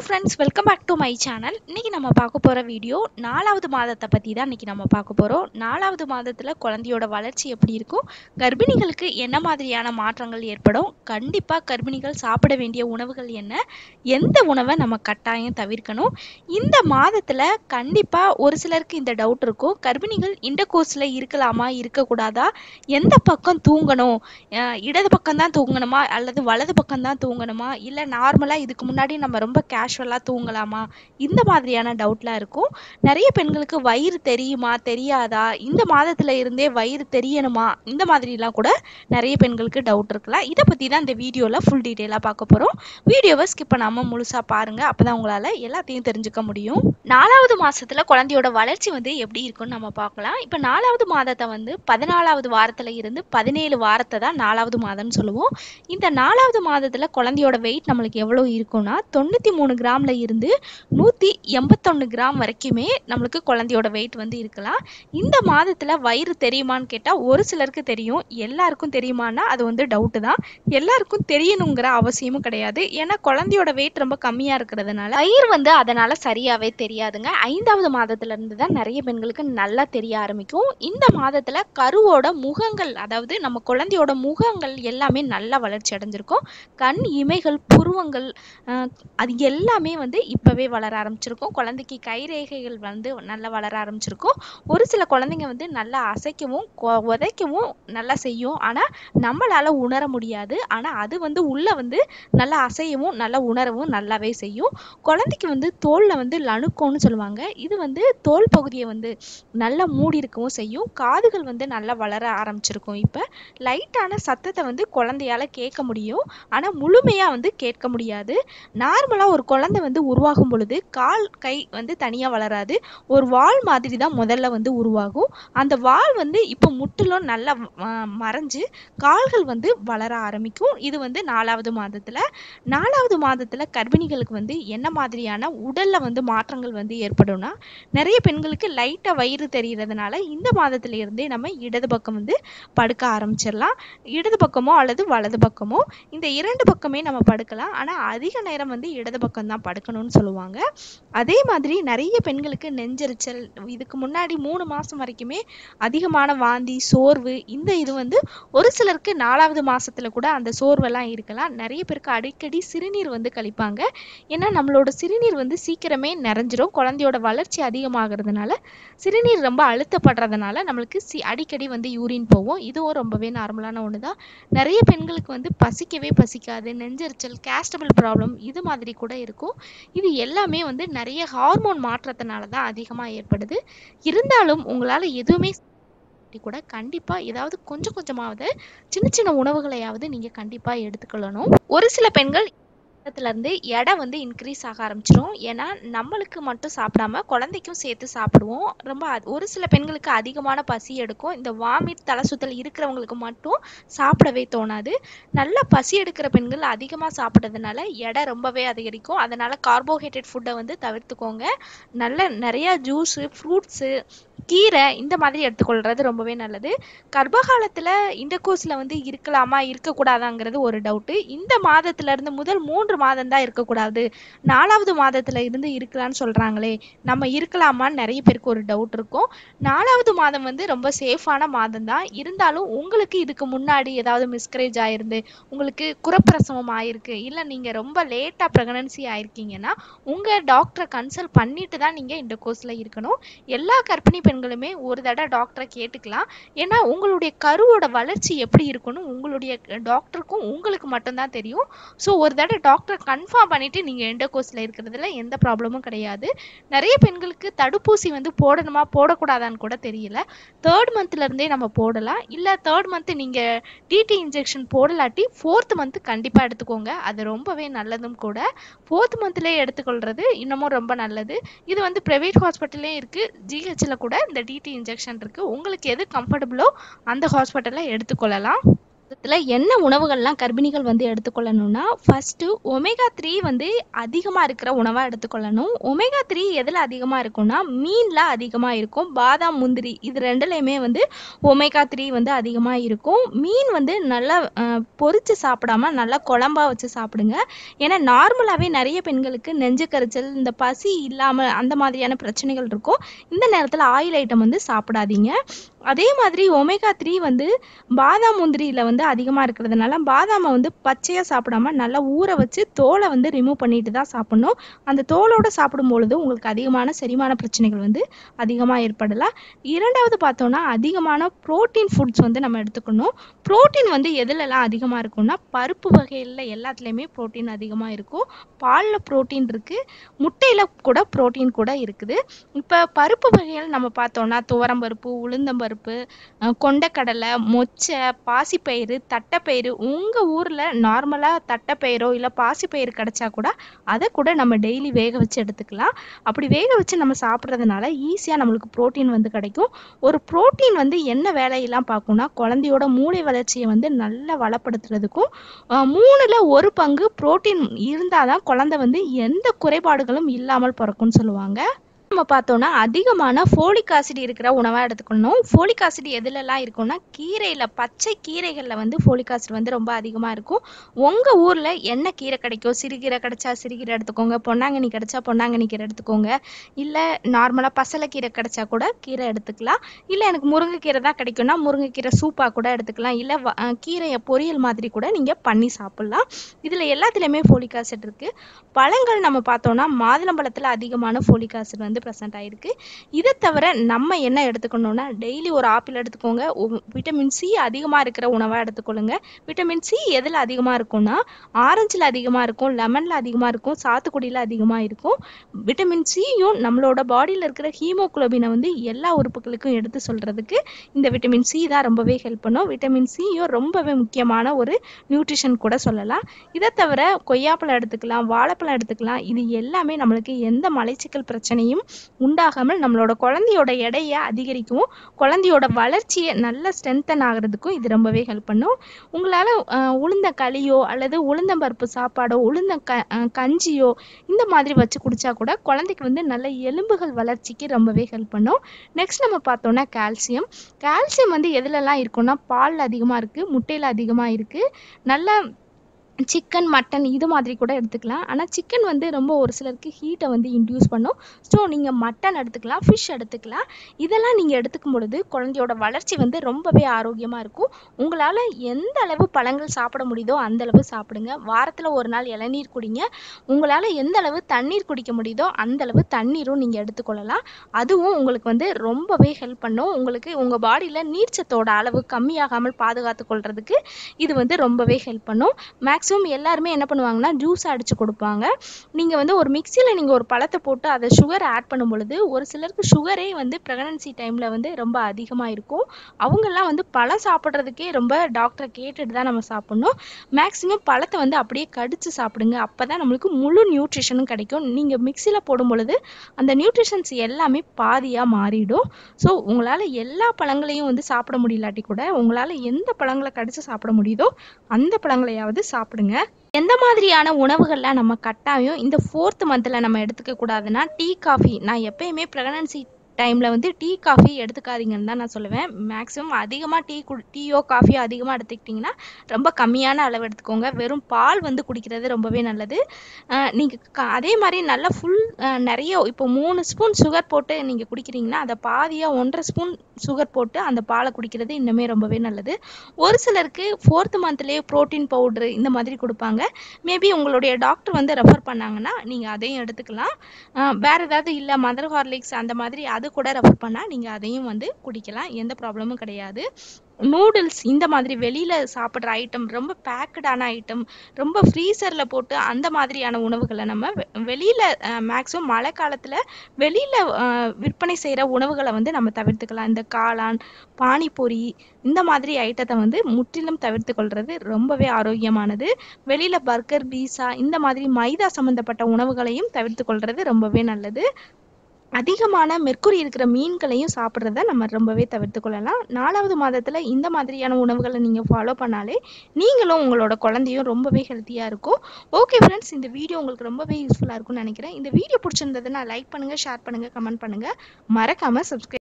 friends welcome back to my channel இன்றைக்கி நம்ம பார்க்க போகிற வீடியோ நாலாவது மாதத்தை பற்றி தான் இன்றைக்கி நம்ம பார்க்க போகிறோம் நாலாவது மாதத்தில் குழந்தையோட வளர்ச்சி எப்படி இருக்கும் கர்ப்பிணிகளுக்கு என்ன மாதிரியான மாற்றங்கள் ஏற்படும் கண்டிப்பாக கர்ப்பிணிகள் சாப்பிட வேண்டிய உணவுகள் என்ன எந்த உணவை நம்ம கட்டாயம் தவிர்க்கணும் இந்த மாதத்தில் கண்டிப்பாக ஒரு சிலருக்கு இந்த டவுட் இருக்கும் கர்ப்பிணிகள் இந்த கோர்ஸில் இருக்கலாமா இருக்கக்கூடாதா எந்த பக்கம் தூங்கணும் அஹ் இடது பக்கம் தான் தூங்கணுமா அல்லது வலது பக்கம் தான் தூங்கணுமா இல்லை நார்மலாக இதுக்கு முன்னாடி நம்ம ரொம்ப கேஷுவலாக தூங்கலாமா இந்த மாதிரியான டவுட்லாம் இருக்கும் நிறைய பெண்களுக்கு வயிறு தெரியுமா தெரியாதா இந்த மாதத்தில் இருந்தே வயிறு தெரியணுமா இந்த மாதிரிலாம் கூட நிறைய பெண்களுக்கு டவுட் இருக்கலாம் இதை பற்றி தான் இந்த வீடியோவில் ஃபுல் டீட்டெயிலாக பார்க்க போகிறோம் வீடியோவை ஸ்கிப் பண்ணாமல் முழுசாக பாருங்கள் அப்போ தான் உங்களால் எல்லாத்தையும் தெரிஞ்சுக்க முடியும் நாலாவது மாதத்தில் குழந்தையோட வளர்ச்சி வந்து எப்படி இருக்கும்னு நம்ம பார்க்கலாம் இப்போ நாலாவது மாதத்தை வந்து பதினாலாவது வாரத்தில் இருந்து பதினேழு வாரத்தை தான் நாலாவது மாதம்னு சொல்லுவோம் இந்த நாலாவது மாதத்தில் குழந்தையோட வெயிட் நம்மளுக்கு எவ்வளோ இருக்கும்னா தொண்ணூற்றி மூணு கிராமில் இருந்து நூற்றி எண்பத்தொன்று கிராம் வரைக்குமே நம்மளுக்கு குழந்தையோட வெயிட் வந்து இருக்கலாம் இந்த மாதத்தில் வயிறு தெரியுமான்னு கேட்டால் ஒரு சிலருக்கு தெரியும் எல்லாருக்கும் தெரியுமான்னா அது வந்து டவுட்டு தான் எல்லாருக்கும் தெரியணுங்கிற அவசியமும் கிடையாது ஏன்னா குழந்தையோட வெயிட் ரொம்ப கம்மியாக இருக்கிறதுனால வயிறு வந்து அதனால் சரியாகவே தெரியாதுங்க ஐந்தாவது மாதத்துல இருந்து தான் நிறைய பெண்களுக்கு நல்லா தெரிய ஆரம்பிக்கும் இந்த மாதத்தில் கருவோட முகங்கள் அதாவது நம்ம குழந்தையோட முகங்கள் எல்லாமே நல்லா வளர்ச்சி அடைஞ்சிருக்கும் கண் இமைகள் புருவங்கள் அஹ், அது எல்லாமே வந்து இப்போவே வளர ஆரம்பிச்சிருக்கும் குழந்தைக்கு கைரேகைகள் வந்து நல்லா வளர ஆரம்பிச்சிருக்கும் ஒரு சில குழந்தைங்க வந்து நல்லா அசைக்கவும் கொ- உதைக்கவும் நல்லா செய்யும் ஆனால் நம்மளால உணர முடியாது ஆனால் அது வந்து உள்ள வந்து நல்லா அசையவும் நல்லா உணரவும் நல்லாவே செய்யும் குழந்தைக்கு வந்து தோலில் வந்து லணுக்கம்னு சொல்லுவாங்க இது வந்து தோல் பகுதியை வந்து நல்லா மூடி இருக்கவும் செய்யும் காதுகள் வந்து நல்லா வளர ஆரம்பிச்சிருக்கும் இப்போ லைட்டான சத்தத்தை வந்து குழந்தையால கேட்க முடியும் ஆனால் முழுமையாக வந்து கேட்க முடியாது நார்மலாக ஒரு குழந்தை வந்து உருவாகும் பொழுது கால் கை வந்து தனியாக வளராது ஒரு வால் மாதிரி தான் முதல்ல வந்து உருவாகும் அந்த வால் வந்து இப்போ முற்றிலும் நல்லா அஹ், மறைஞ்சு கால்கள் வந்து வளர ஆரம்பிக்கும் இது வந்து நாலாவது மாதத்தில் நாலாவது மாதத்தில் கர்ப்பிணிகளுக்கு வந்து என்ன மாதிரியான உடலில் வந்து மாற்றங்கள் வந்து ஏற்படும்னா நிறைய பெண்களுக்கு லைட்டாக வயிறு தெரிகிறதுனால இந்த மாதத்துல இருந்தே நம்ம இடது பக்கம் வந்து படுக்க ஆரம்பிச்சிடலாம் இடது பக்கமோ அல்லது வலது பக்கமோ இந்த இரண்டு பக்கமே நம்ம படுக்கலாம் ஆனால் அதிக நேரம் வந்து இடது பக்கம் தான் படுக்கணும்னு சொல்லுவாங்க அதே மாதிரி நிறைய பெண்களுக்கு நெஞ்செரிச்சல் இதுக்கு முன்னாடி மூணு மாதம் வரைக்குமே அதிகமான வாந்தி சோர்வு இந்த இது வந்து ஒரு சிலருக்கு நாலாவது மாசத்துல கூட அந்த சோர்வெல்லாம் இருக்கலாம் நிறைய பேருக்கு அடிக்கடி சிறுநீர் வந்து கழிப்பாங்க ஏன்னா நம்மளோட சிறுநீர் வந்து சீக்கிரமே நிறைஞ்சிரும் குழந்தையோட வளர்ச்சி அதிகமாகிறதுனால சிறுநீர் ரொம்ப அழுத்தப்படுறதுனால நம்மளுக்கு சி அடிக்கடி வந்து யூரின் போகும் இதுவும் ரொம்பவே நார்மலான ஒன்று தான் நிறைய பெண்களுக்கு வந்து பசிக்கவே பசிக்காது நெஞ்செரிச்சல் கேஸ்டபிள் ப்ராப்ளம் இது மாதிரி கூட இருக்கும் இது எல்லாமே வந்து நிறைய ஹார்மோன் மாற்றத்தினால தான் அதிகமாக ஏற்படுது இருந்தாலும் உங்களால் எதுவுமே கூட கண்டிப்பாக ஏதாவது கொஞ்சம் கொஞ்சமாவது சின்ன சின்ன உணவுகளையாவது நீங்கள் கண்டிப்பாக எடுத்துக்கொள்ளணும் ஒரு சில பெண்கள் இடத்துல இருந்து எடை வந்து இன்க்ரீஸ் ஆக ஆரம்பிச்சிரும் ஏன்னா நம்மளுக்கு மட்டும் சாப்பிடாம குழந்தைக்கும் சேர்த்து சாப்பிடுவோம் ரொம்ப அது- ஒரு சில பெண்களுக்கு அதிகமான பசி எடுக்கும் இந்த வாமிட் தலை சுத்தல் இருக்கிறவங்களுக்கு மட்டும் சாப்பிடவே தோணாது நல்லா பசி எடுக்கிற பெண்கள் அதிகமாக சாப்பிட்றதுனால எடை ரொம்பவே அதிகரிக்கும் அதனால கார்போஹைட்ரேட் ஃபுட்டை வந்து தவிர்த்துக்கோங்க நல்ல நிறைய ஜூஸு ஃப்ரூட்ஸு கீரை இந்த மாதிரி எடுத்துக்கொள்றது ரொம்பவே நல்லது கர்ப்பகாலத்தில் இண்டகோஸில் வந்து இருக்கலாமா இருக்கக்கூடாதாங்கிறது ஒரு டவுட்டு இந்த மாதத்துல இருந்து முதல் மூன்று மாதம் தான் இருக்கக்கூடாது நாலாவது மாதத்துல இருந்து இருக்கலாம்னு சொல்றாங்களே நம்ம இருக்கலாமான்னு நிறைய பேருக்கு ஒரு டவுட் இருக்கும் நாலாவது மாதம் வந்து ரொம்ப சேஃபான மாதம் தான் இருந்தாலும் உங்களுக்கு இதுக்கு முன்னாடி ஏதாவது மிஸ்கரேஜ் ஆயிருந்து உங்களுக்கு குறப்பிரசவம் ஆயிருக்கு இல்லை நீங்கள் ரொம்ப லேட்டாக ப்ரெக்னன்சி ஆயிருக்கீங்கன்னா உங்கள் டாக்டரை கன்சல்ட் பண்ணிட்டு தான் நீங்கள் இந்த கோர்ஸில் இருக்கணும் எல்லா கர்ப்பிணி பெண்களுமே ஒரு தடவை டாக்டரை கேட்டுக்கலாம் ஏன்னா உங்களுடைய கருவோட வளர்ச்சி எப்படி இருக்குன்னு உங்களுடைய டாக்டருக்கும் உங்களுக்கு மட்டும்தான் தெரியும் ஸோ ஒரு தடவை டாக்டரை கன்ஃபார்ம் பண்ணிட்டு நீங்கள் எந்த கோர்ஸில் இருக்கிறதுல எந்த ப்ராப்ளமும் கிடையாது நிறைய பெண்களுக்கு தடுப்பூசி வந்து போடணுமா போடக்கூடாதான்னு கூட தெரியல தேர்ட் மந்த்லேருந்தே நம்ம போடலாம் இல்லை தேர்ட் மந்த் நீங்கள் டிடி இன்ஜெக்ஷன் போடலாட்டி ஃபோர்த் மந்த் கண்டிப்பாக எடுத்துக்கோங்க அது ரொம்பவே நல்லதும் கூட ஃபோர்த் மந்த்லேயே எடுத்துக்கொள்றது இன்னமும் ரொம்ப நல்லது இது வந்து ப்ரைவேட் ஹாஸ்பிட்டல்லே இருக்குது ஜிஹெச்சில் கூட இந்த டிடி இன்ஜெக்ஷன் இருக்குது உங்களுக்கு எது கம்ஃபர்டபுளோ அந்த ஹாஸ்பிட்டலில் எடுத்துக்கொள்ளலாம் இதில் என்ன உணவுகள்லாம் கர்ப்பிணிகள் வந்து எடுத்துக்கொள்ளணும்னா ஃபஸ்ட்டு ஒமேகா த்ரீ வந்து அதிகமாக இருக்கிற உணவாக எடுத்துக்கொள்ளணும் ஒமேகா த்ரீ எதில் அதிகமாக இருக்கும்னா மீனில் அதிகமாக இருக்கும் பாதாம் முந்திரி இது ரெண்டுலேயுமே வந்து ஒமேகா த்ரீ வந்து அதிகமாக இருக்கும் மீன் வந்து நல்லா பொரித்து சாப்பிடாம நல்லா குழம்பா வச்சு சாப்பிடுங்க ஏன்னா நார்மலாகவே நிறைய பெண்களுக்கு நெஞ்சு கரிச்சல் இந்த பசி இல்லாமல் அந்த மாதிரியான பிரச்சனைகள் இருக்கும் இந்த நேரத்தில் ஆயில் ஐட்டம் வந்து சாப்பிடாதீங்க அதே மாதிரி ஒமேகா த்ரீ வந்து பாதாம் முந்திரியில் வந்து அதிகமாக இருக்கிறதுனால பாதாமை வந்து பச்சையாக சாப்பிடாம நல்லா ஊற வச்சு தோலை வந்து ரிமூவ் பண்ணிட்டு தான் சாப்பிடணும் அந்த தோலோடு சாப்பிடும் பொழுது உங்களுக்கு அதிகமான செரிமான பிரச்சனைகள் வந்து அதிகமாக ஏற்படலாம் இரண்டாவது பார்த்தோன்னா அதிகமான ப்ரோட்டீன் ஃபுட்ஸ் வந்து நம்ம எடுத்துக்கணும் ப்ரோட்டீன் வந்து எதுலலாம் அதிகமாக இருக்கும்னா பருப்பு வகையில் எல்லாத்துலேயுமே ப்ரோட்டீன் அதிகமாக இருக்கும் பாலில் ப்ரோட்டீன் இருக்குது முட்டையில் கூட ப்ரோட்டீன் கூட இருக்குது இப்போ பருப்பு வகைகள் நம்ம பார்த்தோன்னா துவரம்பருப்பு உளுந்தம்பருப்பு கொண்டக்கடலை மொச்சை பாசிப்பயிறு தட்டைப்பயிறு உங்கள் ஊரில் நார்மலாக தட்டைப்பயிரோ இல்லை பாசிப்பயிறு கிடச்சா கூட அதை கூட நம்ம டெய்லி வேக வச்சு எடுத்துக்கலாம் அப்படி வேக வச்சு நம்ம சாப்பிட்றதுனால ஈஸியாக நம்மளுக்கு ப்ரோட்டீன் வந்து கிடைக்கும் ஒரு ப்ரோட்டீன் வந்து என்ன வேலையெல்லாம் பார்க்கும்னா குழந்தையோட மூளை வளர்ச்சியை வந்து நல்லா வளப்படுத்துறதுக்கும் மூணில் ஒரு பங்கு ப்ரோட்டீன் இருந்தால் தான் குழந்தை வந்து எந்த குறைபாடுகளும் இல்லாமல் பிறக்கும்னு சொல்லுவாங்க நம்ம பார்த்தோம்னா அதிகமான ஃபோலிக் ஆசிட் இருக்கிற உணவாக எடுத்துக்கணும் ஃபோலிக் ஆசிட் எதுலலாம் இருக்கும்னா கீரையில் பச்சை கீரைகளில் வந்து ஃபோலிக் ஆசிட் வந்து ரொம்ப அதிகமாக இருக்கும் உங்கள் ஊரில் என்ன கீரை கிடைக்கும் சிறுகீரை கிடைச்சா சிறுகீரை எடுத்துக்கோங்க பொன்னாங்கண்ணி கிடைச்சா பொன்னாங்கண்ணி கீரை எடுத்துக்கோங்க இல்லை நார்மலாக பசலைக்கீரை கிடைச்சா கூட கீரை எடுத்துக்கலாம் இல்லை எனக்கு முருங்கைக்கீரை தான் கிடைக்கும்னா முருங்கைக்கீரை சூப்பாக கூட எடுத்துக்கலாம் இல்லை கீரையை பொரியல் மாதிரி கூட நீங்கள் பண்ணி சாப்பிட்லாம் இதில் எல்லாத்துலேயுமே ஃபோலிக் ஆசிட் இருக்குது பழங்கள் நம்ம பார்த்தோம்னா மாதுளம்பழத்தில் அதிகமான ஃபோலிக் ஆசிட் வந்து ப்ரெசென்ட் ஆகிருக்கு இதை தவிர நம்ம என்ன எடுத்துக்கணும்னா டெய்லி ஒரு ஆப்பிள் எடுத்துக்கோங்க விட்டமின் சி அதிகமாக இருக்கிற உணவாக எடுத்துக்கொள்ளுங்க விட்டமின் சி எதில் அதிகமாக இருக்கும்னா ஆரஞ்சில் அதிகமாக இருக்கும் லெமனில் அதிகமாக இருக்கும் சாத்துக்குடியில் அதிகமாக இருக்கும் விட்டமின் சியும் நம்மளோட பாடியில் இருக்கிற ஹீமோகுளோபினை வந்து எல்லா உறுப்புகளுக்கும் எடுத்து சொல்கிறதுக்கு இந்த விட்டமின் சி தான் ரொம்பவே ஹெல்ப் பண்ணும் விட்டமின் சியும் ரொம்பவே முக்கியமான ஒரு நியூட்ரிஷன் கூட சொல்லலாம் இதை தவிர கொய்யாப்பழம் எடுத்துக்கலாம் வாழைப்பழம் எடுத்துக்கலாம் இது எல்லாமே நம்மளுக்கு எந்த மலைச்சிக்கல் பிரச்சனையும் உண்டாகாமல் நம்மளோட குழந்தையோட எடையை அதிகரிக்கவும் குழந்தையோட வளர்ச்சியை நல்ல ஸ்ட்ரென்தன் ஆகிறதுக்கும் இது ரொம்பவே ஹெல்ப் பண்ணும் உங்களால் உளுந்த களியோ அல்லது உளுந்தம்பருப்பு சாப்பாடோ உளுந்த க கஞ்சியோ இந்த மாதிரி வச்சு குடித்தா கூட குழந்தைக்கு வந்து நல்ல எலும்புகள் வளர்ச்சிக்கு ரொம்பவே ஹெல்ப் பண்ணும் நெக்ஸ்ட் நம்ம பார்த்தோன்னா கால்சியம் கால்சியம் வந்து எதுலலாம் இருக்குன்னா பால் அதிகமாக இருக்குது முட்டையில் அதிகமாக இருக்குது நல்ல சிக்கன் மட்டன் இது மாதிரி கூட எடுத்துக்கலாம் ஆனால் சிக்கன் வந்து ரொம்ப ஒரு சிலருக்கு ஹீட்டை வந்து இன்டியூஸ் பண்ணும் ஸோ நீங்கள் மட்டன் எடுத்துக்கலாம் ஃபிஷ் எடுத்துக்கலாம் இதெல்லாம் நீங்கள் எடுத்துக்கும் பொழுது குழந்தையோட வளர்ச்சி வந்து ரொம்பவே ஆரோக்கியமாக இருக்கும் உங்களால் எந்த அளவு பழங்கள் சாப்பிட முடியுதோ அந்த அளவு சாப்பிடுங்க வாரத்தில் ஒரு நாள் இளநீர் குடிங்க உங்களால் எந்த அளவு தண்ணீர் குடிக்க முடியுதோ அந்த அளவு தண்ணீரும் நீங்கள் எடுத்துக்கொள்ளலாம் அதுவும் உங்களுக்கு வந்து ரொம்பவே ஹெல்ப் பண்ணும் உங்களுக்கு உங்கள் பாடியில் நீர்ச்சத்தோட அளவு கம்மியாகாமல் பாதுகாத்து கொள்றதுக்கு இது வந்து ரொம்பவே ஹெல்ப் பண்ணும் மேக்ஸ் மேக்ஸிமம் எல்லாருமே என்ன பண்ணுவாங்கன்னா ஜூஸ் அடித்து கொடுப்பாங்க நீங்கள் வந்து ஒரு மிக்சியில் நீங்கள் ஒரு பழத்தை போட்டு அதை சுகர் ஆட் பண்ணும் பொழுது ஒரு சிலருக்கு சுகரே வந்து ப்ரெக்னன்சி டைமில் வந்து ரொம்ப அதிகமாக இருக்கும் அவங்கெல்லாம் வந்து பழம் சாப்பிட்றதுக்கே ரொம்ப டாக்டரை கேட்டுட்டு தான் நம்ம சாப்பிட்ணும் மேக்ஸிமம் பழத்தை வந்து அப்படியே கடித்து சாப்பிடுங்க அப்போ தான் நம்மளுக்கு முழு நியூட்ரிஷனும் கிடைக்கும் நீங்கள் மிக்சியில் போடும் பொழுது அந்த நியூட்ரிஷன்ஸ் எல்லாமே பாதியாக மாறிடும் ஸோ உங்களால் எல்லா பழங்களையும் வந்து சாப்பிட முடியலாட்டி கூட உங்களால் எந்த பழங்களை கடித்து சாப்பிட முடியுதோ அந்த பழங்களையாவது சாப்பிடுங்க எந்த மாதிரியான உணவுகள்லாம் நம்ம கட்டாயம் இந்த ஃபோர்த் மந்தில் நம்ம எடுத்துக்க கூடாதுன்னா டீ காஃபி நான் எப்பயுமே ப்ரெக்னன்சி டைமில் வந்து டீ காஃபி எடுத்துக்காதீங்கன்னு தான் நான் சொல்லுவேன் மேக்ஸிமம் அதிகமாக டீ கு டீயோ காஃபியோ அதிகமாக எடுத்துக்கிட்டிங்கன்னா ரொம்ப கம்மியான அளவு எடுத்துக்கோங்க வெறும் பால் வந்து குடிக்கிறது ரொம்பவே நல்லது நீங்கள் அதே மாதிரி நல்லா ஃபுல் நிறைய இப்போ மூணு ஸ்பூன் சுகர் போட்டு நீங்கள் குடிக்கிறீங்கன்னா அதை பாதியாக ஒன்றரை ஸ்பூன் சுகர் போட்டு அந்த பாலை குடிக்கிறது இன்னுமே ரொம்பவே நல்லது ஒரு சிலருக்கு ஃபோர்த் மந்த்லேயே ப்ரோட்டீன் பவுட்ரு இந்த மாதிரி கொடுப்பாங்க மேபி உங்களுடைய டாக்டர் வந்து ரெஃபர் பண்ணாங்கன்னா நீங்கள் அதையும் எடுத்துக்கலாம் வேறு ஏதாவது இல்லை மதர் ஹார்லிக்ஸ் அந்த மாதிரி அது கூட ரெஃபர் பண்ணால் நீங்கள் அதையும் வந்து குடிக்கலாம் எந்த ப்ராப்ளமும் கிடையாது நூடுல்ஸ் இந்த மாதிரி வெளியில் சாப்பிட்ற ஐட்டம் ரொம்ப பேக்கடான ஐட்டம் ரொம்ப ஃப்ரீசரில் போட்டு அந்த மாதிரியான உணவுகளை நம்ம வெளியில் மேக்ஸிமம் மழை காலத்தில் வெளியில் விற்பனை செய்கிற உணவுகளை வந்து நம்ம தவிர்த்துக்கலாம் இந்த காளான் பானிபூரி இந்த மாதிரி ஐட்டத்தை வந்து முற்றிலும் தவிர்த்து கொள்வது ரொம்பவே ஆரோக்கியமானது வெளியில் பர்கர் பீஸா இந்த மாதிரி மைதா சம்மந்தப்பட்ட உணவுகளையும் தவிர்த்து கொள்வது ரொம்பவே நல்லது அதிகமான மெர்க்குரி இருக்கிற மீன்களையும் சாப்பிட்றத நம்ம ரொம்பவே தவிர்த்து கொள்ளலாம் நாலாவது மாதத்தில் இந்த மாதிரியான உணவுகளை நீங்கள் ஃபாலோ பண்ணாலே நீங்களும் உங்களோட குழந்தையும் ரொம்பவே ஹெல்த்தியாக இருக்கும் ஓகே ஃப்ரெண்ட்ஸ் இந்த வீடியோ உங்களுக்கு ரொம்பவே யூஸ்ஃபுல்லாக இருக்கும்னு நினைக்கிறேன் இந்த வீடியோ பிடிச்சிருந்ததுன்னா லைக் பண்ணுங்கள் ஷேர் பண்ணுங்கள் கமெண்ட் பண்ணுங்கள் மறக்காமல் சப்ஸ்கிரைப்